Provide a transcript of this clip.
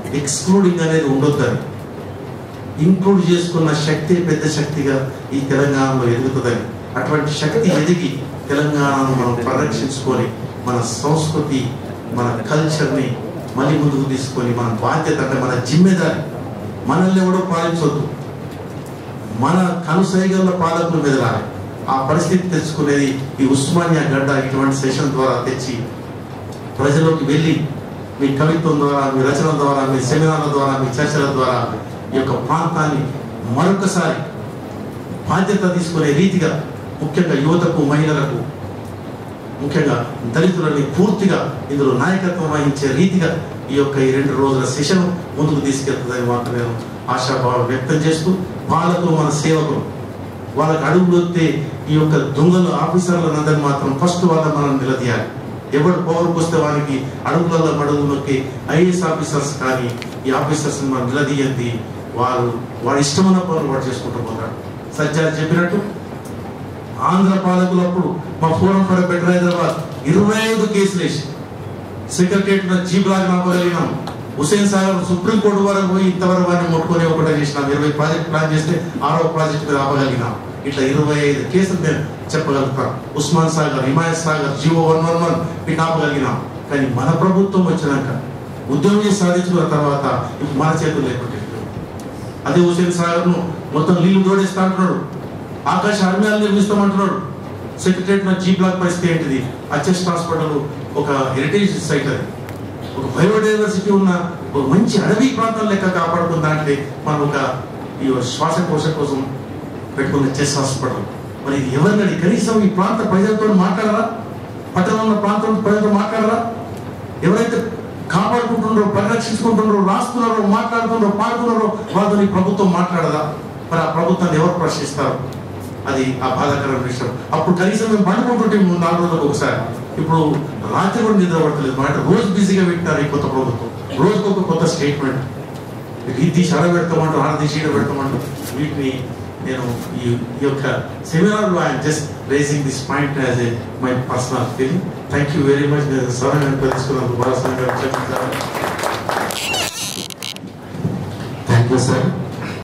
excluding అనేది ఉండొద్దని include చేసుకున్న శక్తి పెద్ద శక్తిగా ఈ తెలంగాణలో ఎదుగుతుందని అటువంటి శక్తి ఎదిగి తెలంగాణను మనం పరిరక్షించుకొని మన సంస్కృతి మన కల్చర్ని మళ్ళీ ముందుకు తీసుకొని మన బాధ్యత అంటే మన జిమ్మెదారి మనల్ని ఎవడో పాలించవద్దు మన కనుసైగల పాలకులు మెదలాలి ఆ పరిస్థితి తెచ్చుకునేది ఈ ఉస్మానియా గడ్డ ఇటువంటి సెషన్ ద్వారా తెచ్చి ప్రజలోకి వెళ్ళి మీ కవిత్వం ద్వారా మీ రచనల ద్వారా మీ సెమినార్ల ద్వారా మీ చర్చల ద్వారా ఈ యొక్క ప్రాంతాన్ని మరొకసారి బాధ్యత తీసుకునే రీతిగా ముఖ్యంగా యువతకు మహిళలకు ముఖ్యంగా దళితులని పూర్తిగా ఇందులో నాయకత్వం వహించే రీతిగా ఈ యొక్క ఈ రెండు రోజుల సెషన్ ముందుకు తీసుకెళ్తుందని మాత్రం నేను ఆశాభావం వ్యక్తం చేస్తూ పాలకులు మన సేవకులు వాళ్ళకి అడుగులు వస్తే ఈ యొక్క దొంగలు ఆఫీసర్లందరినీ మాత్రం ఫస్ట్ వాళ్ళ మనం నిలదీయాలి ఎవడు పవర్కి వస్తే వారికి అడుగులలో మడుగు నొక్కి ఐఏఎస్ ఆఫీసర్స్ కానీ ఈ ఆఫీసర్స్ మనం నిలదీయండి వారు వాడు ఇష్టమైన పనులు వాడు చేసుకుంటూ పోతాడు సజ్జాలు చెప్పినట్టు ఆంధ్ర పాలకులప్పుడు మా ఫోరం పడ బెటర్ హైదరాబాద్ ఇరవై ఐదు కేసులు వేసి సెక్రటరియట్ జీప్ లాగా ఆపగలిగినాం హుసేన్ సాగర్ సుప్రీంకోర్టు వరకు పోయి ఇంతవరకు వారిని ముట్టుకొని ఒకటే చేసినాం ఇరవై ప్రాజెక్ట్ ప్లాన్ చేస్తే ఆరో ప్రాజెక్ట్ మీద ఆపగలిగినాం ఇట్లా ఇరవై ఐదు కేసులు మేము చెప్పగలుగుతాం Osman Sagar Himayat Sagar G O one one one వీటిని ఆపగలిగినాం కానీ మన ప్రభుత్వం వచ్చినాక ఉద్యోగం సాధించుకున్న తర్వాత ఇప్పుడు మన చేతులు లేకుంటే అదే హుసేన్ సాగర్ ను మొత్తం నీళ్లు జోడిస్తా అంటున్నాడు ఆకాశ అర్మ్యాలు నిర్మిస్తామంటున్నాడు సెక్రటరియట్ నా జీ బ్లాక్ పరిస్థితి ఏంటిది అచెస్ట్ హాస్పిటల్ ఒక హెరిటేజ్ సైట్ అది ఒక బయోడైవర్సిటీ ఉన్న ఒక మంచి అడవి ప్రాంతం లెక్క కాపాడుకుందంటే మనం ఒక ఈ శ్వాసకోశ కోసం పెట్టుకున్న చెస్ హాస్పిటల్ మరి ఇది ఎవరినని కనీసం ఈ ప్రాంత ప్రజలతో మాట్లాడరా పట్టణంలో ఉన్న ప్రాంతం ప్రజలతో మాట్లాడరా ఎవరైతే కాపాడుకుంటున్నారో పరిరక్షించుకుంటున్నారో రాస్తున్నారో మాట్లాడుతున్నారో పాడుతున్నారో వాళ్ళతో ఈ ప్రభుత్వం మాట్లాడదా మరి ఆ ప్రభుత్వాన్ని ఎవరు ప్రశ్నిస్తారు అది ఆ బాధాకరమైన విషయం అప్పుడు కనీసం మేము పండుకుంటుంటే మూడు నాలుగు రోజులకు ఒకసారి ఇప్పుడు రాత్రి కూడా నిద్ర పడతలేదు మాట రోజు బిజీగా పెట్టినారు ఈ కొత్త ప్రభుత్వం రోజుకు ఒక కొత్త స్టేట్మెంట్ ఇది షడ పెడతామంటారు ఆడ తీసి ఈడ పెడతామంటారు వీటిని నేను ఈ ఈ యొక్క సెమినార్లో I'm just raising this point as a my personal feeling thank you very much నేను సమయం తెలుసుకున్నందుకు బాలస్వామి గారు క్షమించాలి థ్యాంక్ యూ సార్